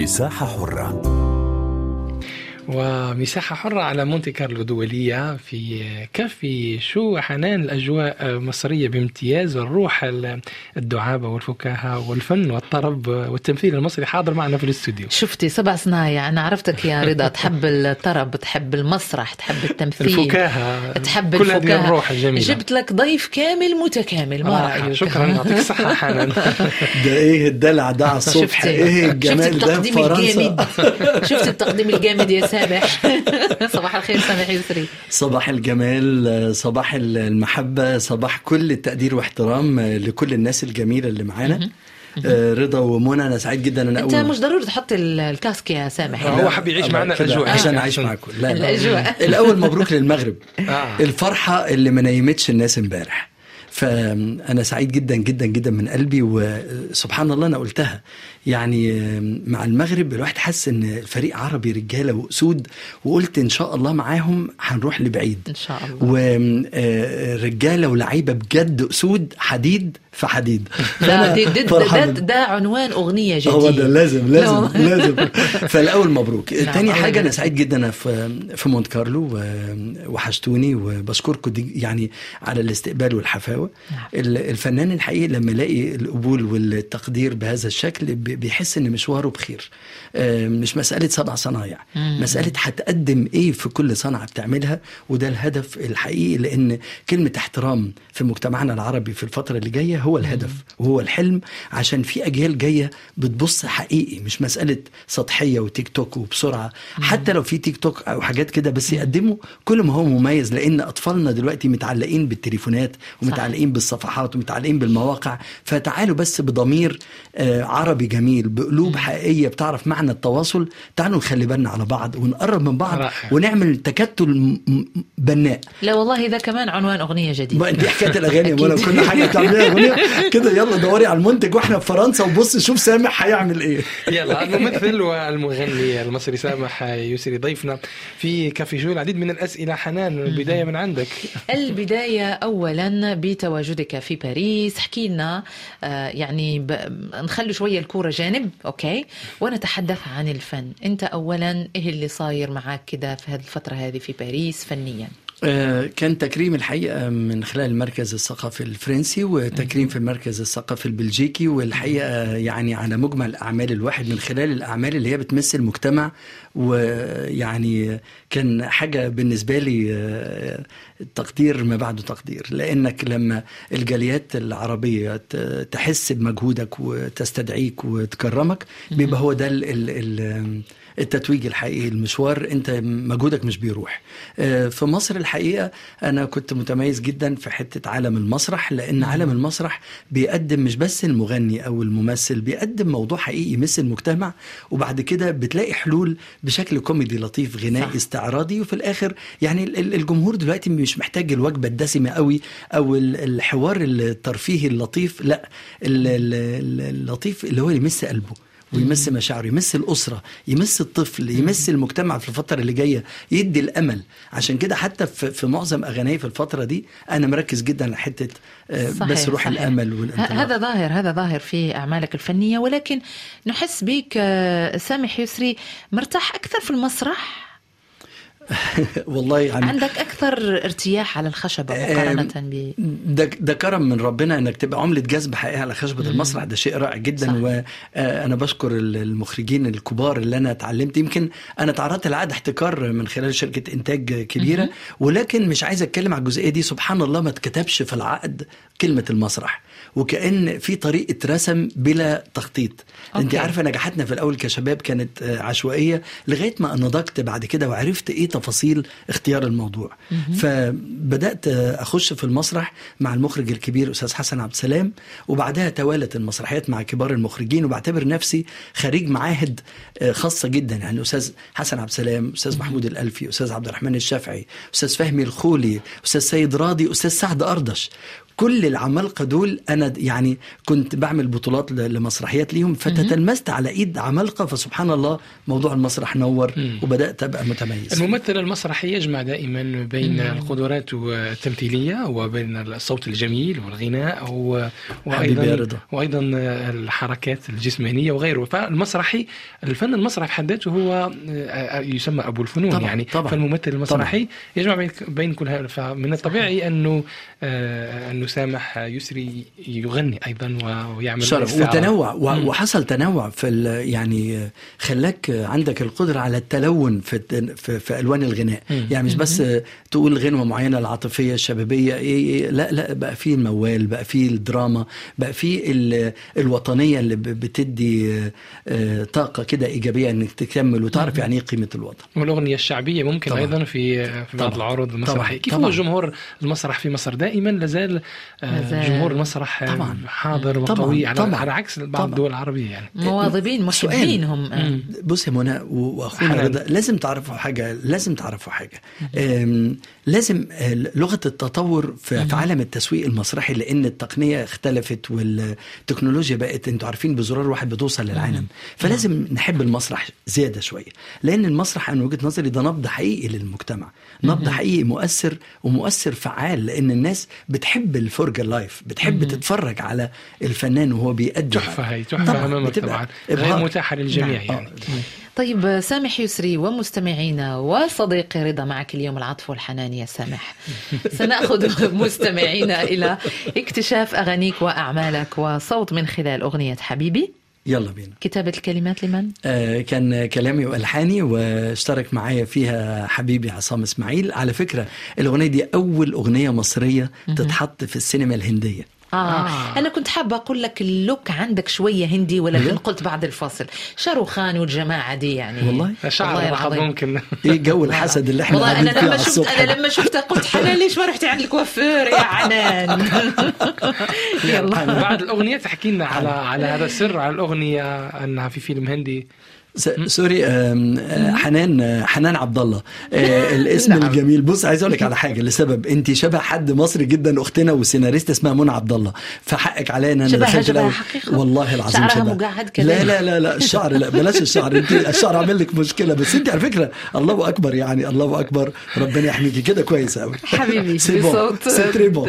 مساحة حرة ومساحة حرة على مونتي كارلو دولية في كافي شو حنان الأجواء مصرية بامتياز الروح الدعابة والفكاهة والفن والطرب والتمثيل المصري حاضر معنا في الاستوديو شفتي سبع صنايع أنا عرفتك يا رضا تحب الطرب تحب المسرح تحب التمثيل الفكاهة تحب كل هذه الفكاهة الروح الجميلة جبت لك ضيف كامل متكامل ما آه، رأيك شكرا يعطيك الصحة حنان ده ايه الدلع ده على الصبح شفتي ايه شفت الجمال ده في التقديم فرنسا الجامد شفت التقديم الجامد يا سامح صباح الخير سامح يسري صباح الجمال صباح المحبة صباح كل التقدير واحترام لكل الناس الجميلة اللي معانا آه، رضا ومنى انا سعيد جدا ان انت اقول مش ضروري تحط ال- الكاسك يا سامح هو حب يعيش أبقى معنا كده الأجواء. عشان آه. اعيش معاكم لا لا. الأجواء. الاول مبروك للمغرب آه. الفرحه اللي ما نيمتش الناس امبارح فانا سعيد جدا جدا جدا من قلبي وسبحان الله انا قلتها يعني مع المغرب الواحد حس ان الفريق عربي رجاله واسود وقلت ان شاء الله معاهم هنروح لبعيد ان شاء الله ورجاله ولعيبه بجد اسود حديد في حديد ده, ده, ده, ده, فرحان. ده عنوان اغنيه جديده هو ده لازم لازم لا. لازم فالاول مبروك نعم، تاني الله حاجه انا يبارك سعيد جدا انا في في مونت كارلو و- وحشتوني وبشكركم دي يعني على الاستقبال والحفاوه نعم. ال- الفنان الحقيقي لما يلاقي القبول والتقدير بهذا الشكل بي- بيحس ان مشواره بخير آه، مش مساله سبع صنايع مساله هتقدم ايه في كل صنعه بتعملها وده الهدف الحقيقي لان كلمه احترام في مجتمعنا العربي في الفتره اللي جايه هو الهدف وهو الحلم عشان في اجيال جايه بتبص حقيقي مش مساله سطحيه وتيك توك وبسرعه حتى لو في تيك توك او حاجات كده بس يقدموا كل ما هو مميز لان اطفالنا دلوقتي متعلقين بالتليفونات ومتعلقين بالصفحات ومتعلقين بالمواقع فتعالوا بس بضمير آه، عربي جميل بقلوب حقيقيه بتعرف معنى التواصل تعالوا نخلي بالنا على بعض ونقرب من بعض رائع. ونعمل تكتل م- م- بناء لا والله ده كمان عنوان اغنيه جديده ما انت حكايه الاغاني أكيد. ولا كل حاجه تعمليها اغنيه كده يلا دوري على المنتج واحنا في فرنسا وبص شوف سامح هيعمل ايه يلا الممثل والمغني المصري سامح يسري ضيفنا في كافي شو العديد من الأسئلة حنان البداية من عندك البداية أولا بتواجدك في باريس احكي لنا آه، يعني ب... نخلي شوية الكورة جانب أوكي ونتحدث عن الفن أنت أولا إيه اللي صاير معك كده في هذه الفترة هذه في باريس فنيا آه، كان تكريم الحقيقة من خلال المركز الثقافي الفرنسي وتكريم في المركز الثقافي البلجيكي والحقيقة يعني على مجمل أعمال الواحد من خلال الأعمال اللي هي بتمثل المجتمع ويعني كان حاجة بالنسبة لي آه، تقدير ما بعده تقدير لأنك لما الجاليات العربية ت- تحس بمجهودك وتستدعيك وتكرمك بيبقى هو ده ال ال ال التتويج الحقيقي المشوار انت مجهودك مش بيروح آه، في مصر الحقيقه انا كنت متميز جدا في حته عالم المسرح لان عالم المسرح بيقدم مش بس المغني او الممثل بيقدم موضوع حقيقي يمس المجتمع وبعد كده بتلاقي حلول بشكل كوميدي لطيف غنائي صح. استعراضي وفي الاخر يعني ال- ال- الجمهور دلوقتي مش محتاج الوجبه الدسمه قوي او ال- الحوار الترفيهي اللطيف لا ال- ال- ال- اللطيف اللي هو يمس قلبه ويمس مشاعره يمس الأسرة يمس الطفل يمس المجتمع في الفترة اللي جاية يدي الأمل عشان كده حتى في, في معظم أغاني في الفترة دي أنا مركز جدا على حتة آه، صحيح بس روح صحيح. الأمل ه- والانطلاق هذا ظاهر هذا ظاهر في أعمالك الفنية ولكن نحس بك آه، سامح يسري مرتاح أكثر في المسرح والله يعني عندك أكثر ارتياح على الخشبة مقارنة ب ده ده كرم من ربنا انك تبقى عمله جذب حقيقيه على خشبه المسرح ده شيء رائع صح. جدا وانا بشكر ال- المخرجين الكبار اللي انا اتعلمت يمكن انا تعرضت لعقد احتكار من خلال شركه انتاج كبيره ولكن مش عايز اتكلم على الجزئيه دي سبحان الله ما اتكتبش في العقد كلمه المسرح وكأن في طريقة رسم بلا تخطيط انت أوكي. عارفة نجاحاتنا في الأول كشباب كانت آه، عشوائية لغاية ما نضجت بعد كده وعرفت ايه تفاصيل اختيار الموضوع فبدأت آه، أخش في المسرح مع المخرج الكبير أستاذ حسن عبد السلام وبعدها توالت المسرحيات مع كبار المخرجين وبعتبر نفسي خريج معاهد آه، خاصة جدا يعني أستاذ حسن عبد السلام أستاذ محمود الألفي أستاذ عبد الرحمن الشافعي أستاذ فهمي الخولي أستاذ سيد راضي أستاذ سعد أردش كل العمالقه دول انا يعني كنت بعمل بطولات ل- لمسرحيات ليهم فتتلمست على ايد عمالقه فسبحان الله موضوع المسرح نور مم. وبدات ابقى متميز فيه. الممثل المسرحي يجمع دائما بين القدرات التمثيلية وبين الصوت الجميل والغناء و- حبيبي يا وأيضا رضا. وأيضا الحركات الجسمانية وغيره فالمسرحي الفن المسرحي في حد ذاته هو يسمى أبو الفنون طبعاً، يعني طبعاً. فالممثل المسرحي يجمع بين بين كل هذا فمن الطبيعي أنه آه، أنه سامح يسري يغني أيضا ويعمل شرف استعارة. وتنوع و- مم. وحصل تنوع في ال- يعني خلاك عندك القدره على التلون في الت- في, في الوان الغناء مم. يعني مش بس تقول غنوه معينه العاطفيه الشبابيه إيه إيه لا لا بقى في الموال بقى في الدراما بقى في ال- الوطنيه اللي ب- بتدي آه، طاقه كده ايجابيه انك تكمل وتعرف يعني ايه قيمه الوطن والأغنية الشعبية ممكن طبعاً. أيضا في في بعض طبعاً. العروض المسرحية طبعاً. كيف طبعاً. هو جمهور المسرح في مصر دائما لازال آه، لازال. جمهور المسرح آه، طبعاً. حاضر طبعاً. وقوي على, طبعاً. على عكس بعض طبعاً. الدول العربية يعني مواظبين سؤال. محبين هم آه. مم. بص يا منى و- واخونا حنان. رضا لازم تعرفوا حاجه لازم تعرفوا حاجه أم، لازم آه، لغه التطور في في عالم التسويق المسرحي لان التقنيه اختلفت والتكنولوجيا بقت انتوا عارفين بزرار واحد بتوصل للعالم فلازم نحب المسرح زياده شويه لان المسرح انا وجهه نظري ده نبض حقيقي للمجتمع نبض حقيقي مؤثر ومؤثر فعال لان الناس بتحب الفرجه اللايف بتحب تتفرج على الفنان وهو بيأدي تحفة هي تحفة طبعاً، أمامك بتبقى طبعا غير إبهار. متاحة للجميع نعم. يعني طيب سامح يسري ومستمعينا وصديقي رضا معك اليوم العطف والحنان يا سامح سنأخذ مستمعينا إلى اكتشاف أغانيك وأعمالك وصوت من خلال أغنية حبيبي يلا بينا كتابة الكلمات لمن؟ آه، كان كلامي والحاني واشترك معايا فيها حبيبي عصام اسماعيل على فكره الاغنيه دي اول اغنيه مصريه تتحط في السينما الهنديه آه. آه. آه. أنا كنت حابة أقول لك اللوك عندك شوية هندي ولكن بجد؟ قلت بعد الفاصل شاروخان والجماعة دي يعني والله؟ شعر والله الرقب العظيم. ممكن ايه جو الحسد اللي احنا والله قاعدين انا فيه لما على شفت الصبح انا لما شفتها قلت حنان ليش ما رحتي عند الكوافير يا حنان يلا بعد الأغنية تحكي لنا على على هذا السر على الأغنية أنها في فيلم هندي س- سوري آم، آه، حنان آه، حنان عبد الله آه، الاسم نعم. الجميل بص عايز اقول لك على حاجه لسبب انت شبه حد مصري جدا اختنا وسيناريست اسمها منى عبد الله فحقك عليا ان انا شبهها دخلت شبهها الأول- حقيقة؟ والله العظيم شعرها شبه مجعد كده؟ لا لا لا لا الشعر لا بلاش الشعر انت الشعر عامل لك مشكله بس انت على فكره الله اكبر يعني الله اكبر ربنا يحميكي كده كويس قوي حبيبي سي بون، بصوت سي تري بون.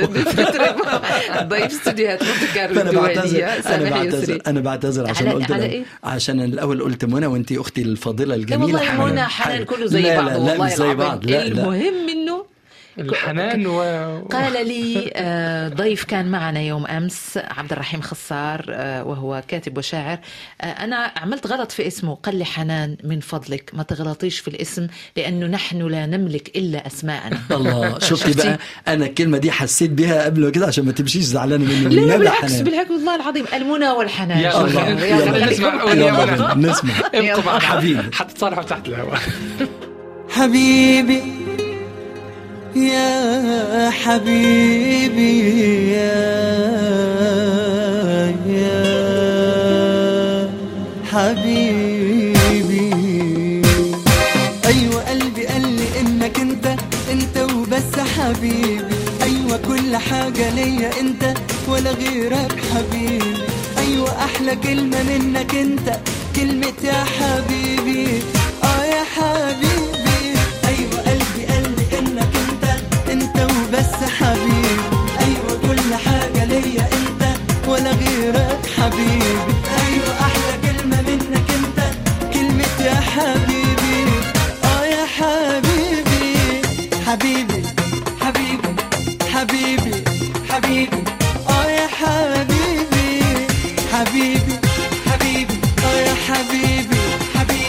ضيف استديوهات مونte كارلو فانا بعتذر الدولية انا سامح بعتذر يسري انا بعتذر عشان على- قلت على لها- إيه؟ عشان الاول قلت منى وانت اختي الفاضله الجميله والله حنان. منى حنان كله زي لا بعض لا لا والله مش زي بعض العظيم لا لا المهم انه الحنان و... قال لي آه، ضيف كان معنا يوم امس عبد الرحيم خصار آه، وهو كاتب وشاعر آه، انا عملت غلط في اسمه قال لي حنان من فضلك ما تغلطيش في الاسم لانه نحن لا نملك الا اسماءنا الله شفتي شفتي؟ بقى انا الكلمه دي حسيت بيها قبل كده عشان ما تمشيش زعلانه مني لا لا النبي بالعكس حنان. بالعكس والله العظيم المنى والحنان يا شكراً. الله. يلا يلا خليكم نسمع معنا. أغنية يلا منى. بينا، نسمع ابقوا معنا حبيبي. حتتصالحوا تحت الهواء حبيبي يا حبيبي يا يا حبيبي ايوه قلبي قال لي انك انت انت وبس حبيبي ايوه كل حاجه ليا انت ولا غيرك حبيبي ايوه احلى كلمه منك انت كلمه يا حبيبي اه يا حبيبي ايوه قلبي قال لي انك انت انت وبس حبيبي ايوه كل حاجه ليا انت ولا غيرك حبيبي ايوه احلى كلمه منك انت كلمه يا حبيبي اه يا حبيبي حبيبي حبيبي حبيبي حبيبي اه يا حبيبي حبيبي حبيبي اه يا حبيبي حبيبي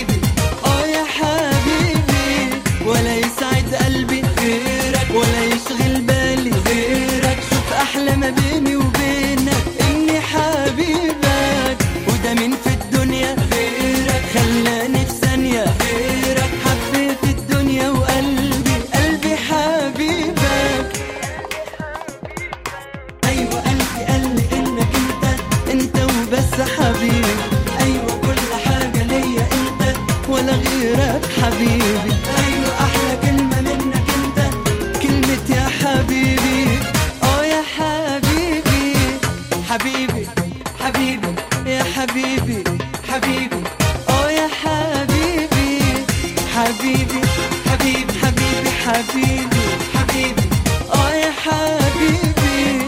حبيبي حبيبي حبيبي حبيبي حبيبي اه يا حبيبي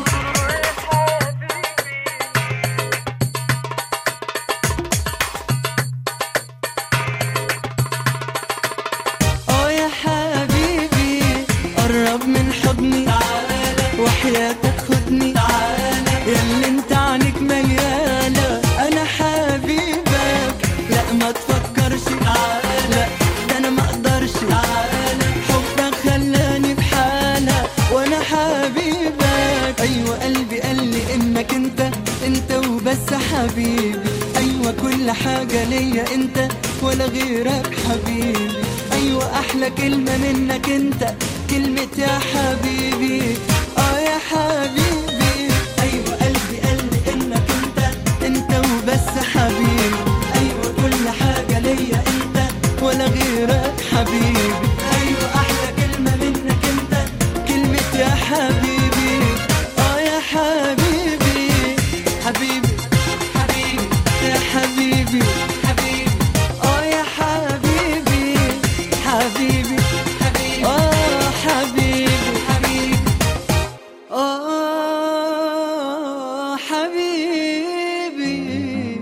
اه يا حبيبي قرب من حضني تعالى وحياتك خدني تعالى ياللي انت عنك ميالة انا حبيبك لا ما تفكرش تعالى ده انا ما اقدرش تعالى حبك خلاني بحالة وانا حبيبك ايوه قلبي قال لي انك انت انت وبس حبيبي ايوه كل حاجة ليا انت ولا غيرك حبيبي ايوه احلى كلمة منك انت كلمة يا حبيبي اه يا حبيبي ايوه قلبي قال لي انك انت انت وبس حبيبي ايوه كل حاجة ليا انت ولا غيرك حبيبي ايوه احلى كلمة منك انت كلمة يا حبيبي اه يا حبيبي حبيبي حبيبي يا حبيبي حبيبي اه يا حبيبي حبيبي حبيبي اه حبيبي حبيبي اه حبيبي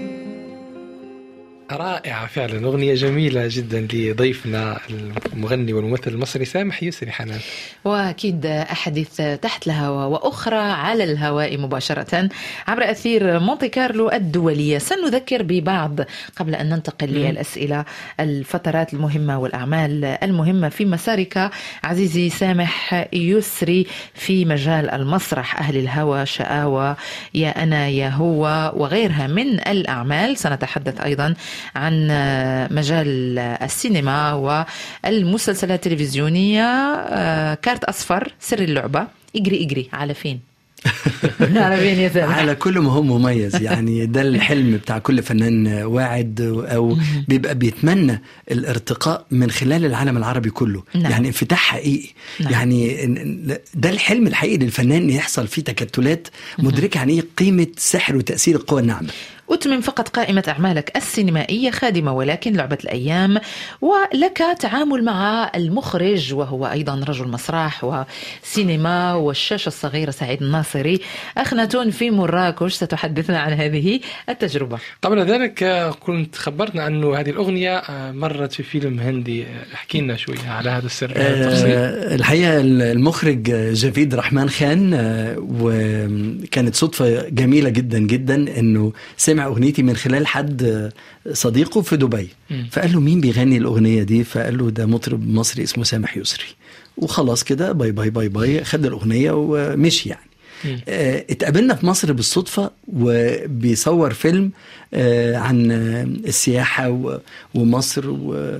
رائعة فعلا أغنية جميلة جدا لضيفنا المغني والممثل المصري سامح يسري حنان وأكيد أحاديث تحت الهواء وأخرى على الهواء مباشرة عبر أثير مونتي كارلو الدولية سنذكر ببعض قبل أن ننتقل للأسئلة الفترات المهمة والأعمال المهمة في مسارك عزيزي سامح يسري في مجال المسرح أهل الهوى شقاوة يا أنا يا هو وغيرها من الأعمال سنتحدث أيضا عن مجال السينما والمسلسلات التلفزيونية آه، كارت أصفر سر اللعبة اجري اجري على فين على فين يا سامح على كل ما هو مميز يعني ده الحلم بتاع كل فنان واعد او بيبقى بيتمنى الارتقاء من خلال العالم العربي كله نعم. يعني انفتاح حقيقي نعم. يعني إن- ده الحلم الحقيقي للفنان ان يحصل فيه تكتلات مدركه يعني ايه قيمه سحر وتاثير القوى الناعمه أتمم فقط قائمة أعمالك السينمائية خادمة ولكن لعبة الأيام ولك تعامل مع المخرج وهو أيضا رجل مسرح وسينما والشاشة الصغيرة سعيد الناصري أخناتون في مراكش ستحدثنا عن هذه التجربة قبل ذلك آه، كنت خبرتنا أنه هذه الأغنية آه، مرت في فيلم هندي آه، احكي لنا شوية على هذا السر هذا التفصيل آه، الحقيقه المخرج جافيد رحمن خان آه، وكانت صدفه جميله جدا جدا انه سمع اغنيتي من خلال حد آه، صديقه في دبي مم. فقال له مين بيغني الاغنيه دي فقال له ده مطرب مصري اسمه سامح يسري وخلاص كده باي باي باي باي خد الاغنيه ومشي يعني مم. آه، اتقابلنا في مصر بالصدفة وبيصور فيلم آه، عن آه، السياحة و- ومصر و-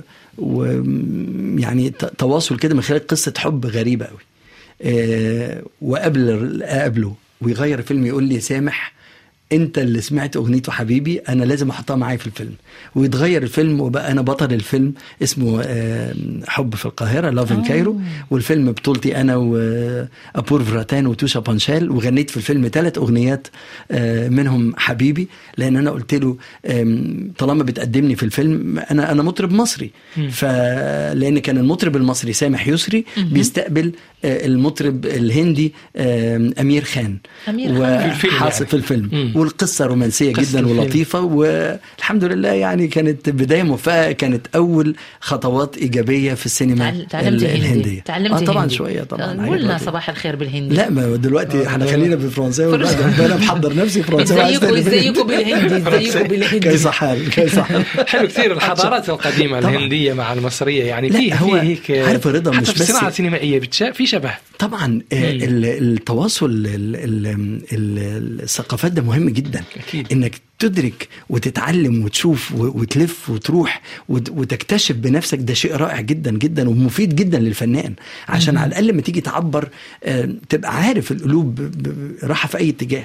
ويعني ت- تواصل كده من خلال قصة حب غريبة قوي آه، وقبل اقابله ويغير الفيلم يقول لي سامح انت اللي سمعت اغنيته حبيبي انا لازم احطها معايا في الفيلم ويتغير الفيلم وبقى انا بطل الفيلم اسمه آه، حب في القاهره لاف ان آه. كايرو والفيلم بطولتي انا وابور فراتان وتوشا بانشال وغنيت في الفيلم ثلاث اغنيات آه، منهم حبيبي لان انا قلت له آم، طالما بتقدمني في الفيلم انا انا مطرب مصري مم. فلان كان المطرب المصري سامح يسري بيستقبل آه، المطرب الهندي آم، امير خان أمير خان. في الفيلم وحاصل يعني. في الفيلم مم. والقصه رومانسيه قصة جدا الفيلم. ولطيفه والحمد لله يعني كانت بدايه موفقه كانت اول خطوات ايجابيه في السينما تعل- تعلمت ال- هندي الهنديه تعلمت آه طبعا هندي. شويه طبعا آه، عيب قلنا عليك. صباح الخير بالهندي لا ما دلوقتي آه، احنا لا. خلينا بالفرنساوي فرنسا. وبعد انا محضر نفسي فرنساوي عايز ازيكم تاني ازيكم بالهندي. بالهندي ازيكم بالهندي كيف حال كيف حال حلو كثير الحضارات القديمة طبعاً. الهندية مع المصرية يعني لا، في هو في هيك عارف رضا حتى مش في بس- الصناعة السينمائية بتشا... في شبه طبعا آه، مم. ال- التواصل ال- ال- ال- الثقافات ده مهم جدا أكيد. انك تدرك وتتعلم وتشوف و- وتلف وتروح وت- وتكتشف بنفسك ده شيء رائع جدا جدا ومفيد جدا للفنان عشان على الاقل لما تيجي تعبر آه، تبقى عارف القلوب ب- ب- رايحه في اي اتجاه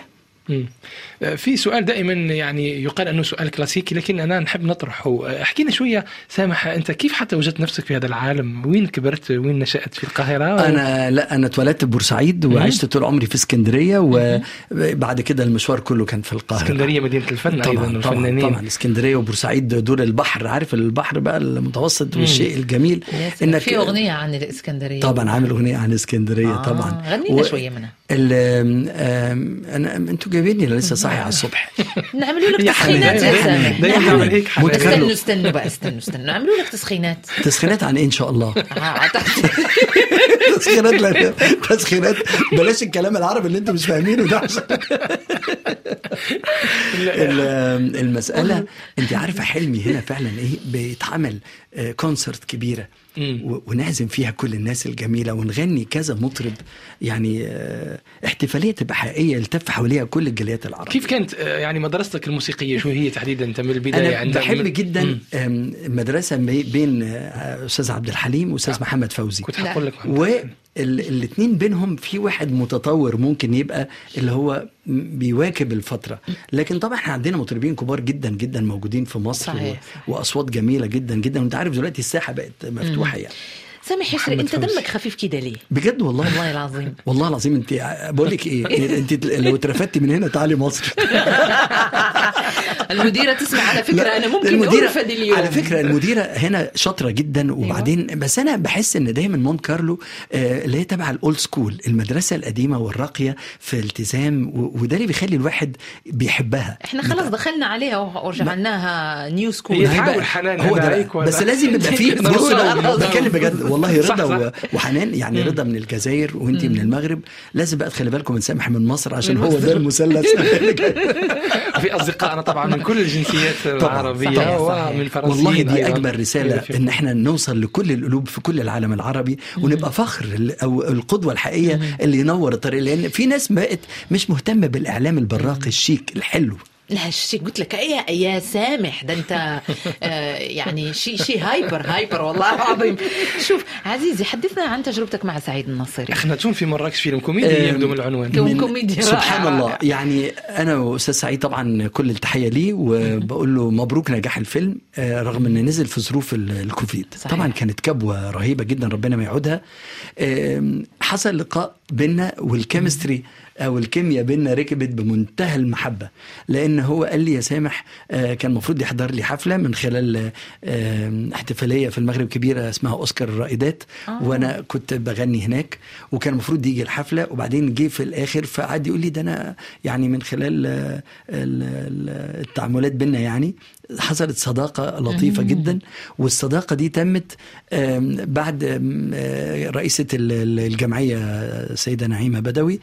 مم. آه، في سؤال دائما يعني يقال انه سؤال كلاسيكي لكن انا نحب نطرحه آه، احكي لنا شويه سامح انت كيف حتى وجدت نفسك في هذا العالم وين كبرت وين نشات في القاهره انا لا انا اتولدت ببورسعيد وعشت طول عمري في اسكندريه وبعد كده المشوار كله كان في القاهره اسكندريه مدينه الفن ايضا طبعا طبعا, والفنانين طبعا اسكندريه وبورسعيد دول البحر عارف البحر بقى المتوسط والشيء الجميل انك في اغنيه عن الاسكندريه طبعا عامل اغنيه عن اسكندريه آه طبعا غني لنا شويه منها ال- آم، انا انتوا جايبيني أنا لسه صاحي على الصبح نعملوا لك يا حبيبي، تسخينات يا دايما- سامح دايما نعمل- تعمل هيك حنان. متكرر. استنوا استنوا بقى استنوا استنوا نعملوا لك تسخينات تسخينات عن ايه ان شاء الله آه، تسخينات لا تسخينات بلاش الكلام العربي اللي انتم مش فاهمينه ده عشان ال- المسألة انت عارفة حلمي هنا فعلا ايه بيتعمل آه، كونسرت كبيرة مم. و- ونعزم فيها كل الناس الجميلة ونغني كذا مطرب يعني آه، احتفالية تبقى حقيقية يلتف حواليها كل الجاليات العربية كيف كانت آه، يعني مدرستك الموسيقيه شو هي تحديدا انت من البدايه انا عندك بحب من- جدا مم. آم، مدرسة بي- بين آه، استاذ عبد الحليم واستاذ محمد فوزي كنت حقول لك والاثنين بينهم في واحد متطور ممكن يبقى اللي هو م- بيواكب الفتره لكن طبعا احنا عندنا مطربين كبار جدا جدا موجودين في مصر صحيح، و... صحيح. واصوات جميله جدا جدا وانت عارف دلوقتي الساحه بقت مفتوحه يعني سامح يسري محمد انت فوزي. دمك خفيف كده ليه؟ بجد والله والله العظيم والله العظيم انت بقول لك ايه انت لو اترفدتي من هنا تعالي مصر المديرة تسمع على فكرة لا، أنا ممكن المديرة أرفد اليوم على فكره المديره هنا شاطره جدا وبعدين بس انا بحس ان دايما مون كارلو آه، اللي هي تبع الاولد سكول المدرسه القديمه والراقيه في التزام و- وده اللي بيخلي الواحد بيحبها احنا خلاص دخلنا عليها ورجعناها نيو هي سكول تحاول حنان هو هنا ده عليك بقى. ولا- بس لازم يبقى فيه نقول بص على لو الأرض. بتكلم بجد والله صح، رضا صح. و- وحنان يعني رضا من الجزائر وانت من المغرب لازم بقى تخلي بالكم من سامح من مصر عشان من هو مصر. ده المثلث في اصدقائنا طبعا من كل الجنسيات طبعاً، العربيه صحيح، ومن فرنسيين والله دي أيضاً. اجمل رساله في- ان احنا نوصل لكل القلوب في كل العالم العربي ونبقى فخر ال- او القدوه الحقيقيه اللي ينور الطريق لان في ناس بقت مش مهتمه بالاعلام البراقي الشيك الحلو لا الشيء قلت لك يا يا سامح ده انت آه يعني شيء شيء هايبر هايبر والله العظيم شوف عزيزي حدثنا عن تجربتك مع سعيد الناصري اخناتون في مراكش فيلم كوميدي آم، يبدو من العنوان كم- من- كوميديا سبحان رائعة. الله يعني انا واستاذ سعيد طبعا كل التحيه ليه وبقول له مبروك نجاح الفيلم آه، رغم ان نزل في ظروف ال- الكوفيد صحيح. طبعا كانت كبوه رهيبه جدا ربنا ما يعودها آم، حصل لقاء بينا والكيمستري او الكيمياء بينا ركبت بمنتهى المحبه لان هو قال لي يا سامح آه، كان المفروض يحضر لي حفله من خلال آه، احتفاليه في المغرب كبيره اسمها اوسكار الرائدات آه. وانا كنت بغني هناك وكان المفروض يجي الحفله وبعدين جه في الاخر فقعد يقول لي ده انا يعني من خلال آه، ال- ال- التعاملات بينا يعني حصلت صداقه لطيفه جدا والصداقه دي تمت آم، بعد آم، آه، رئيسه ال- ال- الجمعيه السيده نعيمه بدوي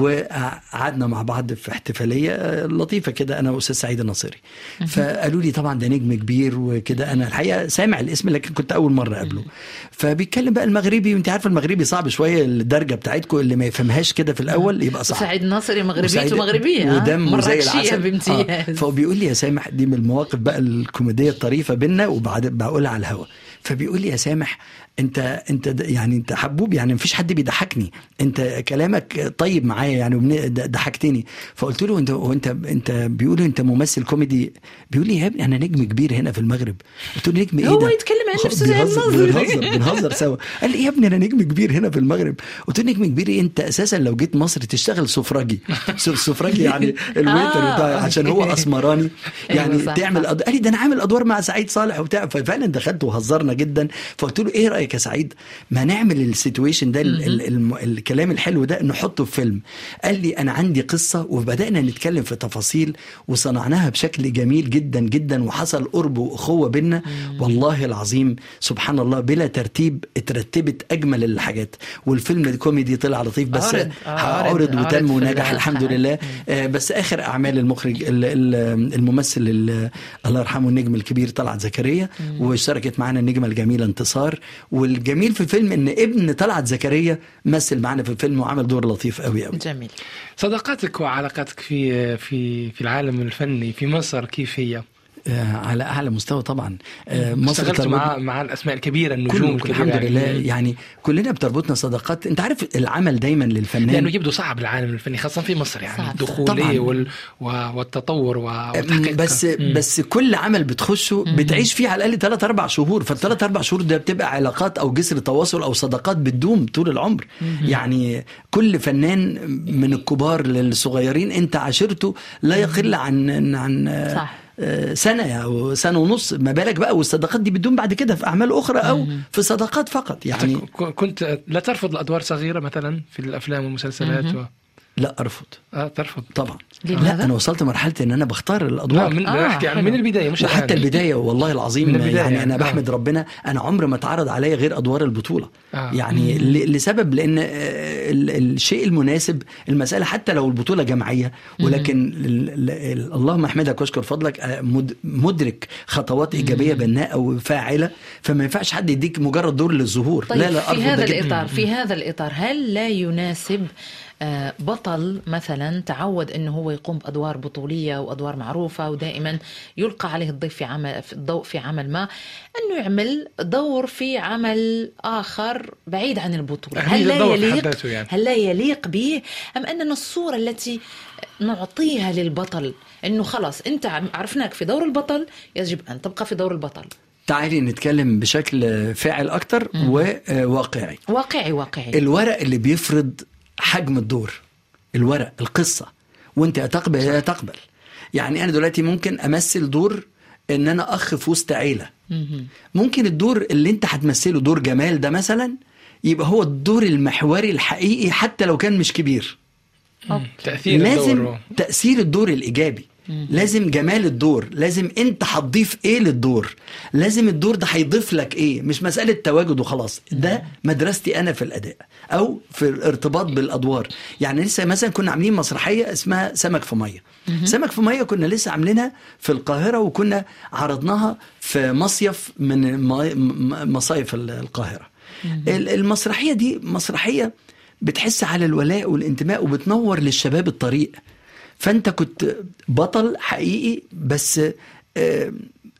وقعدنا مع بعض في احتفاليه آه، لطيفه كده انا واستاذ سعيد الناصري فقالوا لي طبعا ده نجم كبير وكده انا الحقيقه سامع الاسم لكن كنت اول مره اقابله فبيتكلم بقى المغربي وانت عارفه المغربي صعب شويه الدرجه بتاعتكم اللي ما يفهمهاش كده في الاول يبقى صعب سعيد الناصري مغربيته وسعيد- مغربيه ها؟ ودمه زي مراكشية العسل بامتياز فهو بيقول لي يا سامح دي من المواقف بقى الكوميديه الطريفه بينا وبعد بقولها على الهوا فبيقول لي يا سامح انت انت د- يعني انت حبوب يعني مفيش حد بيضحكني انت كلامك طيب معايا يعني وبن- د- ضحكتني فقلت له انت وانت انت بيقولوا انت ممثل كوميدي بيقول لي يا ابني انا نجم كبير هنا في المغرب قلت له نجم ايه هو ده يتكلم عن خ- نفسه زي بنهزر- الناظر. بنهزر بنهزر سوا قال لي يا ابني انا نجم كبير هنا في المغرب قلت له نجم كبير إيه؟ انت اساسا لو جيت مصر تشتغل سفراجي سف- سفراجي يعني الويتر آه، بتاعي عشان هو أوكي. اسمراني يعني أيوة صح، تعمل صح. أد... قال لي ده انا عامل ادوار مع سعيد صالح وبتاع ففعلا دخلت وهزرنا جدا فقلت له ايه رايك يا سعيد ما نعمل السيتويشن ده ال... ال... الم... الكلام الحلو ده نحطه في فيلم قال لي انا عندي قصه وبدانا نتكلم في تفاصيل وصنعناها بشكل جميل جدا جدا وحصل قرب واخوه بينا والله العظيم سبحان الله بلا ترتيب اترتبت اجمل الحاجات والفيلم الكوميدي طلع لطيف بس عرض، آه، عرض، عرض عرض وتم في ونجح ال- الحمد لله آه، بس اخر اعمال المخرج ال- ال- الممثل ال- الله يرحمه النجم الكبير طلعت زكريا واشتركت معانا النجمه الجميله انتصار والجميل في الفيلم ان ابن طلعت زكريا مثل معانا في الفيلم وعمل دور لطيف قوي قوي جميل صداقاتك وعلاقاتك في في في العالم الفني في مصر كيف هي؟ آه، على اعلى مستوى طبعا آه، مصر اشتغلت تربط- مع مع الاسماء الكبيره النجوم كله الكبيرة الحمد لله يعني. يعني كلنا بتربطنا صداقات انت عارف العمل دايما للفنان لانه يبدو صعب العالم الفني خاصه في مصر يعني صعب. الدخول طبعاً. إيه وال... و- والتطور و- والتحقيق بس مم. بس كل عمل بتخشه بتعيش فيه على الاقل 3 4 شهور فالثلاث اربع شهور ده بتبقى علاقات او جسر تواصل او صداقات بتدوم طول العمر يعني كل فنان من الكبار للصغيرين انت عاشرته لا يقل عن عن صح. آه، سنه او سنه ونص ما بالك بقى والصداقات دي بتدوم بعد كده في اعمال اخرى او في صداقات فقط يعني ك- كنت لا ترفض الادوار صغيره مثلا في الافلام والمسلسلات و... لا ارفض آه ترفض طبعا لماذا؟ لا انا وصلت مرحله ان انا بختار لا الادوار من آه، احكي عن حلو. من البدايه مش وحتى الآن. البدايه والله العظيم من البداية يعني انا يعني. بحمد ربنا انا عمري ما اتعرض عليا غير ادوار البطوله آه. يعني ل- لسبب لان آه، ال- الشيء المناسب المساله حتى لو البطوله جماعيه ولكن ال- ال- اللهم احمدك واشكر فضلك آه، مد- مدرك خطوات ايجابيه بناءه وفاعله فما ينفعش حد يديك مجرد دور للظهور طيب لا لا في أرفض هذا ده جداً. الإطار في هذا الإطار هل لا يناسب آه، بطل مثلا تعود انه هو يقوم بادوار بطوليه وادوار معروفه ودائما يلقى عليه الضيف في عمل في الضوء في عمل ما انه يعمل دور في عمل اخر بعيد عن البطوله أهمية هل لا الدور في حد يليق ذاته يعني. هل لا يليق به ام اننا الصوره التي نعطيها للبطل انه خلاص انت عم- عرفناك في دور البطل يجب ان تبقى في دور البطل تعالي نتكلم بشكل فاعل اكتر وواقعي واقعي واقعي الورق اللي بيفرض حجم الدور الورق القصة وانت يا تقبل يا تقبل يعني انا دلوقتي ممكن امثل دور ان انا اخ في وسط عيلة ممكن الدور اللي انت هتمثله دور جمال ده مثلا يبقى هو الدور المحوري الحقيقي حتى لو كان مش كبير مم. تاثير لازم الدور تأثير الدور الإيجابي لازم جمال الدور لازم انت هتضيف ايه للدور لازم الدور ده هيضيف لك ايه مش مسألة تواجد وخلاص ده مدرستي انا في الاداء او في الارتباط بالادوار يعني لسه مثلا كنا عاملين مسرحية اسمها سمك في مية سمك في مية كنا لسه عاملينها في القاهرة وكنا عرضناها في مصيف من مي- م- مصايف ال- القاهرة ال- المسرحية دي مسرحية بتحس على الولاء والانتماء وبتنور للشباب الطريق فانت كنت بطل حقيقي بس آه،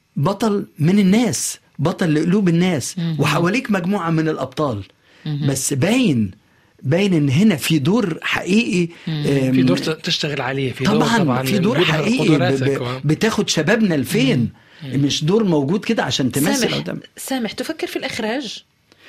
بطل من الناس بطل لقلوب الناس وحواليك مجموعة من الأبطال بس باين باين ان هنا في دور حقيقي آم، في دور تشتغل عليه في دور طبعا, طبعا في دور بيظهر حقيقي ب- قدراتك ب- و- بتاخد شبابنا لفين مش دور موجود كده عشان تمثل أو سامح تعمل. سامح تفكر في الاخراج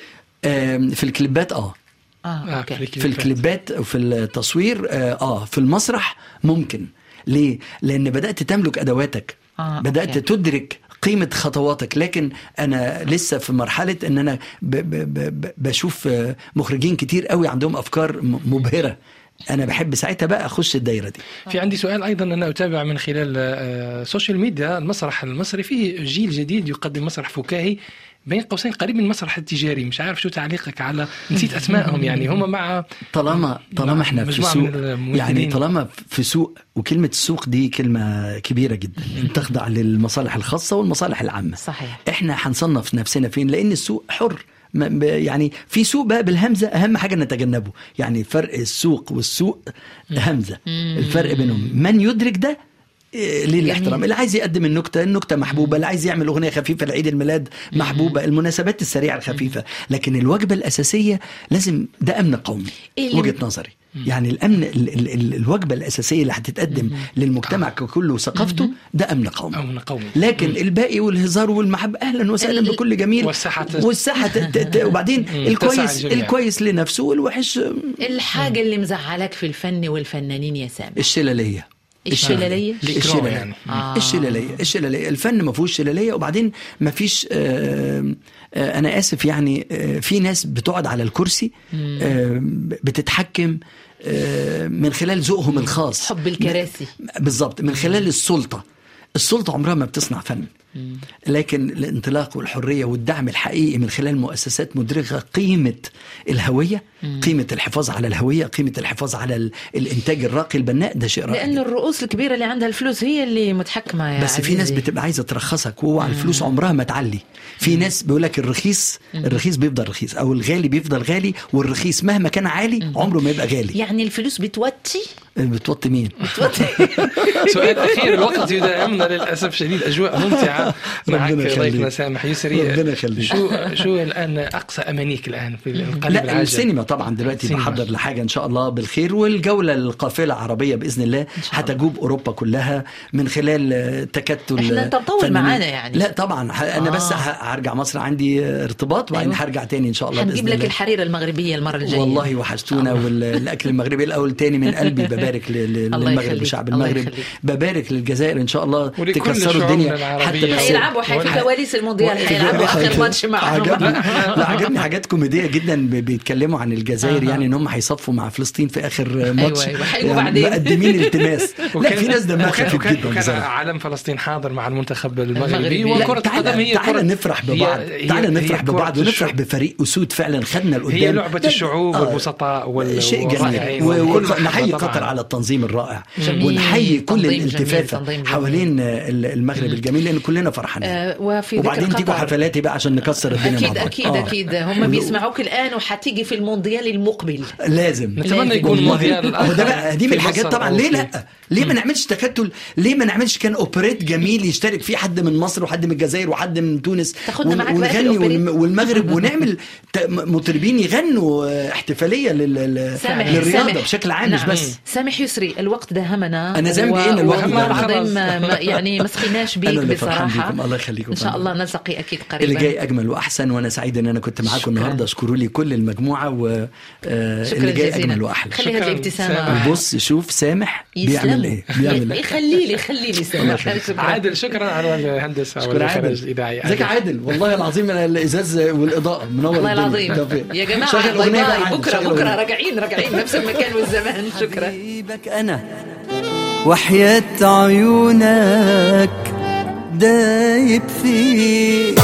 آم، في الكليبات اه اه, آه، اوكي في في الكليبات وفي التصوير آه, اه في المسرح ممكن ليه لان بدات تملك ادواتك آه، بدات أوكي. تدرك قيمة خطواتك لكن أنا لسه في مرحلة أن أنا ب ب ب ب بشوف آه، مخرجين كتير قوي عندهم أفكار م- مبهرة أنا بحب ساعتها بقى أخش الدايرة دي في عندي سؤال ايضا انا اتابع من خلال آه، السوشيال ميديا المسرح المصري فيه جيل جديد يقدم مسرح فكاهي بين قوسين قريب من المسرح التجاري مش عارف شو تعليقك على نسيت اسمائهم يعني هم مع طالما طالما احنا في مجموعة سوق من الممثلين. يعني طالما في سوق وكلمة السوق دي كلمة كبيرة جدا تخضع للمصالح الخاصة والمصالح العامة صحيح احنا هنصنف نفسنا فين لان السوق حر ما- ب- يعني في سوق بقى بالهمزه اهم حاجه نتجنبه يعني فرق السوق والسوق همزه الفرق بينهم من يدرك ده إيه، ليه الاحترام اللي عايز يقدم النكته النكته محبوبه اللي عايز يعمل اغنيه خفيفه لعيد الميلاد محبوبه المناسبات السريعه الخفيفه لكن الوجبه الاساسيه لازم ده امن قومي اللي- وجهه نظري يعني الامن ال ال ال الوجبه الاساسيه اللي هتتقدم للمجتمع ككل وثقافته ده امن قومي او من قومي لكن الباقي والهزار والمحبة اهلا وسهلا ال- بكل جميل والساحة تت- والساحه ت- ت- وبعدين تسع الكويس الجميع. الكويس لنفسه والوحش الحاجه اللي مزعلك في الفن والفنانين يا سامح الشلاليه الشلاليه الإكراه الشلاليه يعني. آه. الشلاليه الشلاليه الفن ما فيهوش شلاليه وبعدين ما فيش آه آه انا اسف يعني آه في ناس بتقعد على الكرسي آه بتتحكم آه من خلال ذوقهم الخاص حب الكراسي بالظبط من خلال السلطه السلطه عمرها ما بتصنع فن لكن الانطلاق والحريه والدعم الحقيقي من خلال مؤسسات مدركه قيمه الهويه قيمه الحفاظ على الهويه قيمه الحفاظ على ال- الانتاج الراقي البناء ده شيء رائع لأن جداً. الرؤوس الكبيرة اللي عندها الفلوس هي اللي متحكمة يا بس في ناس عزيزي. بتبقى عايزه ترخصك وهو على الفلوس عمرها ما تعلي في ناس بيقول لك الرخيص الرخيص بيفضل رخيص او الغالي بيفضل غالي والرخيص مهما كان عالي عمره ما يبقى غالي يعني الفلوس بتوتي بتوطي مين؟ سؤال اخير الوقت يداهمنا للاسف شديد اجواء ممتعه معك ربنا يخليك. ضيفنا سامح يسري ربنا يخليك. شو شو الان اقصى امانيك الان في القلب لا العاجل السينما طبعا دلوقتي السينما. بحضر لحاجه ان شاء الله بالخير والجوله القافله عربيه باذن الله هتجوب اوروبا كلها من خلال آه، تكتل إحنا أنت مطول فنانين. معانا يعني. لا طبعا ه- انا آه. بس ه- هرجع مصر عندي آه، ارتباط وبعدين أيوة. هرجع تاني ان شاء الله حنجيب باذن لك الله الحريره المغربيه المره الجايه والله وحشتونا والاكل المغربي الاول تاني من قلبي ببارك ل- ل- الله للمغرب يخليك. وشعب الله المغرب يخليك. ببارك للجزائر ان شاء الله ولكل تكسروا شعوبنا الدنيا العربية. بس- حيلعبوا حي في وح- كواليس المونديال حيلعبوا اخر ماتش معهم عجبني لا عجبني حاجات كوميديه جدا ب- بيتكلموا عن الجزائر أها. يعني ان هم هيصفوا مع فلسطين في اخر ماتش أيوة، حلو يعني بعدين. مقدمين التماس لا في ناس دمها وكان- خفيف وكان- جدا وكان بصراحه علم فلسطين حاضر مع المنتخب المغربي. المغربي لا، وكرة القدم تعالى هي تعالى كرة- نفرح هي- ببعض هي- تعالى هي نفرح كرة ببعض ونفرح الشعوب. بفريق اسود فعلا خدنا لقدام هي لعبة ده- الشعوب آه. والبسطاء وال- شيء والرائعين جميل وكل ونحيي محبة قطر طبعاً. على التنظيم الرائع جميل. ونحيي كل تنظيم جميل، الالتفافه تنظيم جميل. حوالين ال- المغرب الجميل لان كلنا فرحانين آه، وفي ذكر وبعدين تيجوا قطر. حفلاتي بقى عشان نكسر الدنيا اكيد مع بعض اكيد آه. اكيد هم بيسمعوك الان وحتيجي في المونديال المقبل لازم نتمنى لازم. يكون والله مونديال هو ده آخر بقى دي من في الحاجات مصر طبعا أو ليه في- لا ليه ما نعملش تكتل ليه ما نعملش كان اوبريت جميل يشترك فيه حد من مصر وحد من الجزائر وحد من تونس تاخدنا ون- معاك بقى في ونغني الأوبريت. والم- والمغرب ونعمل ت- مطربين يغنوا آه، احتفاليه لل- لل- سامح للرياضه سامح. بشكل عام مش نعم. بس سامح يسري الوقت داهمنا أنا ذنبي و- إيه إن الوقت والله داهمنا؟ العظيم خلاص. ما- يعني ما سخيناش بيك أنا اللي فرحان بصراحه بيكم، الله يخليكم ان شاء الله نلتقي اكيد قريبا اللي جاي اجمل واحسن وانا سعيد ان انا كنت معاكم شكراً. النهارده اشكروا لي كل المجموعه واللي شكرا جاي جزيلا اجمل واحلى خلي هذه شكراً. الابتسامه سامح. بص شوف سامح بيعمل ايه بيعمل ايه خلي لي خلي لي سامح شكراً. عادل شكرا على الهندسه شكرا والإخراج عادل الاذاعي ازيك يا عادل والله العظيم أنا الازاز والاضاءه منور والله الدنيا. العظيم طب يا جماعه شغل باي أغنية بقى باي عادل، بكره شغل بكره أغنية. راجعين راجعين نفس المكان والزمان شكرا حبيبك انا وحياة عيونك دايب فيك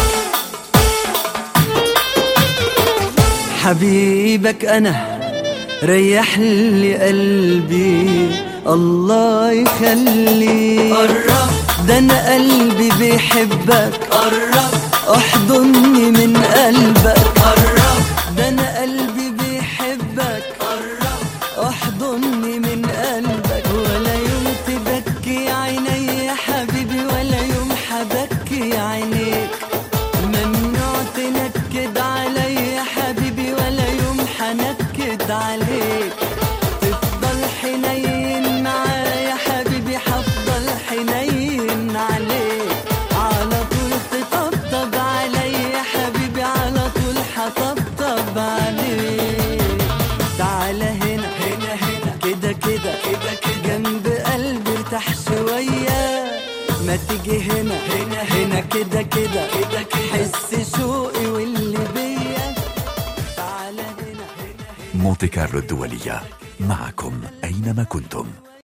حبيبك انا ريح لي قلبي الله يخليك قرب ده انا قلبي بيحبك قرب احضني من قلبك قرب ده انا قلبي بيحبك قرب احضني من قلبك ولا يوم تبكي عيني يا حبيبي ولا يوم حبكي عينيك ممنوع تنكد علي يا حبيبي ولا يوم حنكد عليك تفضل حنين معايا حبيبي حفضل حنين عليك على طول تطبطب علي يا حبيبي على طول حطبطب عليك تعال هنا هنا هنا كده كده كده كده جنب قلبي ارتاح شوية ما تيجي هنا هنا هنا كده كده كده كده حس شوقي واللي بيا تعال هنا هنا مونتي كارلو الدولية معكم أينما كنتم